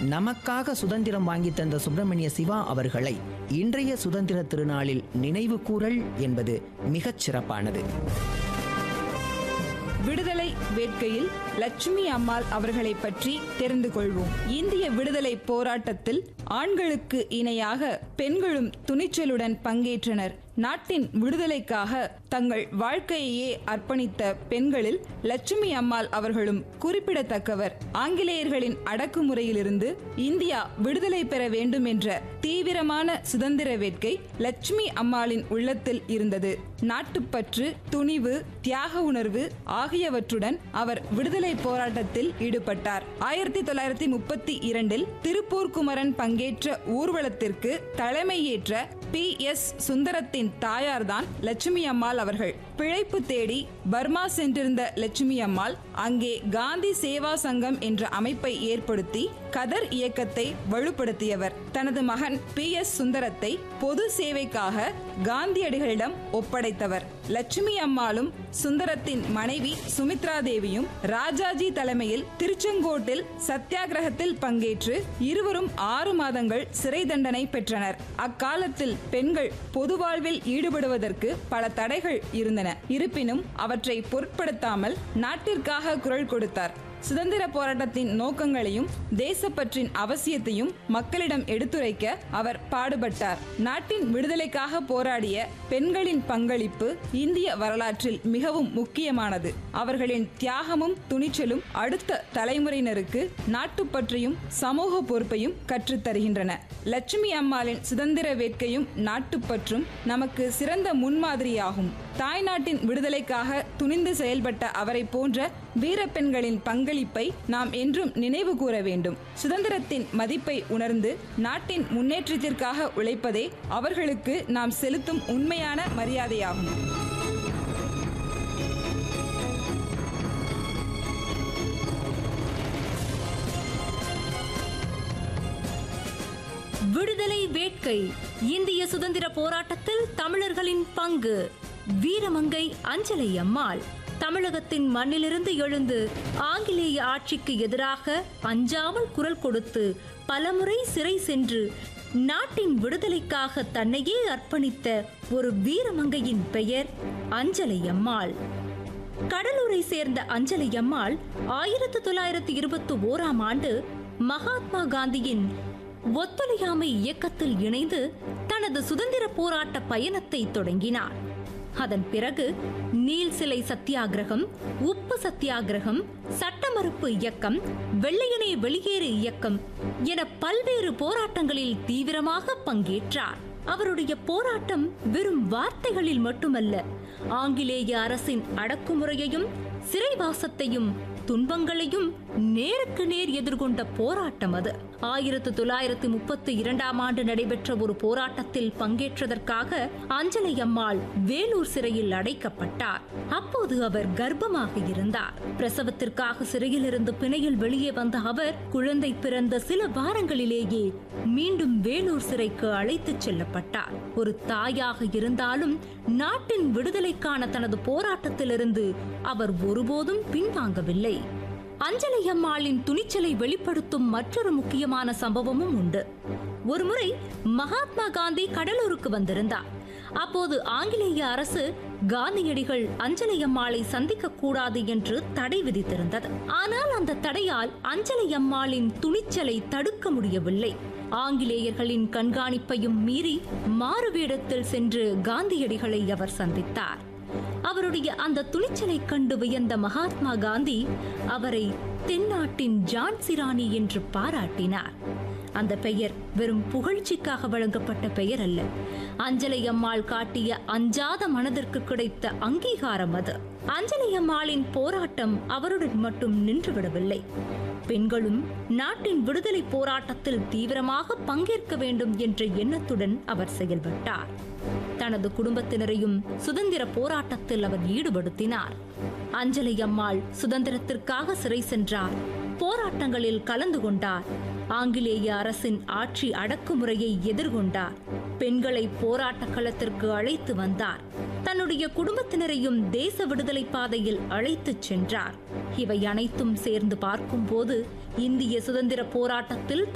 நமக்காக சுதந்திரம் வாங்கி தந்த சுப்பிரமணிய சிவா அவர்களை இன்றைய சுதந்திர திருநாளில் நினைவு கூறல் என்பது மிகச் சிறப்பானது விடுதலை வேட்கையில் லட்சுமி அம்மாள் அவர்களை பற்றி தெரிந்து கொள்வோம் இந்திய விடுதலை போராட்டத்தில் ஆண்களுக்கு இணையாக பெண்களும் துணிச்சலுடன் பங்கேற்றனர் நாட்டின் விடுதலைக்காக தங்கள் வாழ்க்கையையே அர்ப்பணித்த பெண்களில் லட்சுமி அம்மாள் அவர்களும் குறிப்பிடத்தக்கவர் ஆங்கிலேயர்களின் அடக்குமுறையிலிருந்து இந்தியா விடுதலை பெற வேண்டும் என்ற தீவிரமான சுதந்திர வேட்கை லட்சுமி அம்மாளின் உள்ளத்தில் இருந்தது நாட்டுப்பற்று துணிவு தியாக உணர்வு ஆகியவற்றுடன் அவர் விடுதலை போராட்டத்தில் ஈடுபட்டார் ஆயிரத்தி தொள்ளாயிரத்தி முப்பத்தி இரண்டில் திருப்பூர் குமரன் பங்கேற்ற ஊர்வலத்திற்கு தலைமையேற்ற பி எஸ் சுந்தரத்தின் தாயார்தான் லட்சுமி அம்மாள் அவர்கள் பிழைப்பு தேடி பர்மா சென்றிருந்த லட்சுமி அம்மாள் அங்கே காந்தி சேவா சங்கம் என்ற அமைப்பை ஏற்படுத்தி கதர் இயக்கத்தை வலுப்படுத்தியவர் தனது மகன் பி எஸ் சுந்தரத்தை பொது சேவைக்காக காந்தியடிகளிடம் ஒப்படைத்தவர் லட்சுமி அம்மாளும் சுந்தரத்தின் மனைவி சுமித்ரா தேவியும் ராஜாஜி தலைமையில் திருச்செங்கோட்டில் சத்தியாகிரகத்தில் பங்கேற்று இருவரும் ஆறு மாதங்கள் சிறை தண்டனை பெற்றனர் அக்காலத்தில் பெண்கள் பொது வாழ்வில் ஈடுபடுவதற்கு பல தடைகள் இருந்தன இருப்பினும் அவற்றை பொருட்படுத்தாமல் நாட்டிற்காக குரல் கொடுத்தார் சுதந்திர போராட்டத்தின் நோக்கங்களையும் தேசப்பற்றின் அவசியத்தையும் மக்களிடம் எடுத்துரைக்க அவர் பாடுபட்டார் நாட்டின் விடுதலைக்காக போராடிய பெண்களின் பங்களிப்பு இந்திய வரலாற்றில் மிகவும் முக்கியமானது அவர்களின் தியாகமும் துணிச்சலும் அடுத்த தலைமுறையினருக்கு நாட்டுப்பற்றையும் சமூக பொறுப்பையும் கற்றுத்தருகின்றன லட்சுமி அம்மாளின் சுதந்திர வேட்கையும் நாட்டுப்பற்றும் நமக்கு சிறந்த முன்மாதிரியாகும் தாய்நாட்டின் விடுதலைக்காக துணிந்து செயல்பட்ட அவரை போன்ற வீரப்பெண்களின் பங்களிப்பை நாம் என்றும் நினைவு கூற வேண்டும் சுதந்திரத்தின் மதிப்பை உணர்ந்து நாட்டின் முன்னேற்றத்திற்காக உழைப்பதே அவர்களுக்கு நாம் செலுத்தும் உண்மையான மரியாதையாகும் விடுதலை வேட்கை இந்திய சுதந்திர போராட்டத்தில் தமிழர்களின் பங்கு வீரமங்கை அஞ்சலை அம்மாள் தமிழகத்தின் மண்ணிலிருந்து எழுந்து ஆங்கிலேய ஆட்சிக்கு எதிராக அஞ்சாமல் குரல் கொடுத்து பலமுறை சிறை சென்று நாட்டின் விடுதலைக்காக தன்னையே அர்ப்பணித்த ஒரு வீரமங்கையின் பெயர் அஞ்சலை அம்மாள் கடலூரை சேர்ந்த அஞ்சலி அம்மாள் ஆயிரத்து தொள்ளாயிரத்து இருபத்தி ஓராம் ஆண்டு மகாத்மா காந்தியின் ஒத்துழையாமை இயக்கத்தில் இணைந்து தனது சுதந்திர போராட்ட பயணத்தை தொடங்கினார் அதன் பிறகு நீல் சிலை சத்தியாகிரகம் உப்பு சத்தியாகிரகம் சட்ட மறுப்பு இயக்கம் வெள்ளையனே வெளியேறு இயக்கம் என பல்வேறு போராட்டங்களில் தீவிரமாக பங்கேற்றார் அவருடைய போராட்டம் வெறும் வார்த்தைகளில் மட்டுமல்ல ஆங்கிலேய அரசின் அடக்குமுறையையும் சிறைவாசத்தையும் துன்பங்களையும் நேருக்கு நேர் எதிர்கொண்ட போராட்டம் அது ஆயிரத்து தொள்ளாயிரத்து முப்பத்தி இரண்டாம் ஆண்டு நடைபெற்ற ஒரு போராட்டத்தில் பங்கேற்றதற்காக அஞ்சலை அம்மாள் வேலூர் சிறையில் அடைக்கப்பட்டார் அப்போது அவர் கர்ப்பமாக இருந்தார் பிரசவத்திற்காக சிறையிலிருந்து பிணையில் வெளியே வந்த அவர் குழந்தை பிறந்த சில வாரங்களிலேயே மீண்டும் வேலூர் சிறைக்கு அழைத்துச் செல்லப்பட்டார் ஒரு தாயாக இருந்தாலும் நாட்டின் விடுதலைக்கான தனது போராட்டத்திலிருந்து அவர் ஒருபோதும் பின்வாங்கவில்லை அஞ்சலி அம்மாளின் துணிச்சலை வெளிப்படுத்தும் மற்றொரு முக்கியமான சம்பவமும் உண்டு ஒருமுறை மகாத்மா காந்தி கடலூருக்கு வந்திருந்தார் அப்போது ஆங்கிலேய அரசு காந்தியடிகள் அஞ்சலி அம்மாளை சந்திக்க கூடாது என்று தடை விதித்திருந்தது ஆனால் அந்த தடையால் அஞ்சலி அம்மாளின் துணிச்சலை தடுக்க முடியவில்லை ஆங்கிலேயர்களின் கண்காணிப்பையும் மீறி மாறுவேடத்தில் சென்று காந்தியடிகளை அவர் சந்தித்தார் அவருடைய அந்த துணிச்சலை கண்டு வியந்த மகாத்மா காந்தி அவரை தென்னாட்டின் ஜான்சி ராணி என்று பாராட்டினார் அந்த பெயர் வெறும் புகழ்ச்சிக்காக வழங்கப்பட்ட பெயர் அல்ல அஞ்சலை அம்மாள் காட்டிய அஞ்சாத மனதிற்கு கிடைத்த அங்கீகாரம் அது அஞ்சலி அம்மாளின் போராட்டம் அவருடன் மட்டும் நின்றுவிடவில்லை பெண்களும் நாட்டின் விடுதலை போராட்டத்தில் தீவிரமாக பங்கேற்க வேண்டும் என்ற எண்ணத்துடன் அவர் செயல்பட்டார் தனது குடும்பத்தினரையும் சுதந்திர போராட்டத்தில் அவர் ஈடுபடுத்தினார் அஞ்சலி அம்மாள் சுதந்திரத்திற்காக சிறை சென்றார் போராட்டங்களில் கலந்து கொண்டார் ஆங்கிலேய அரசின் ஆட்சி அடக்குமுறையை எதிர்கொண்டார் பெண்களை போராட்ட களத்திற்கு அழைத்து வந்தார் தன்னுடைய குடும்பத்தினரையும் தேச விடுதலை பாதையில் அழைத்துச் சென்றார் இவை அனைத்தும் சேர்ந்து பார்க்கும்போது இந்திய சுதந்திர போராட்டத்தில்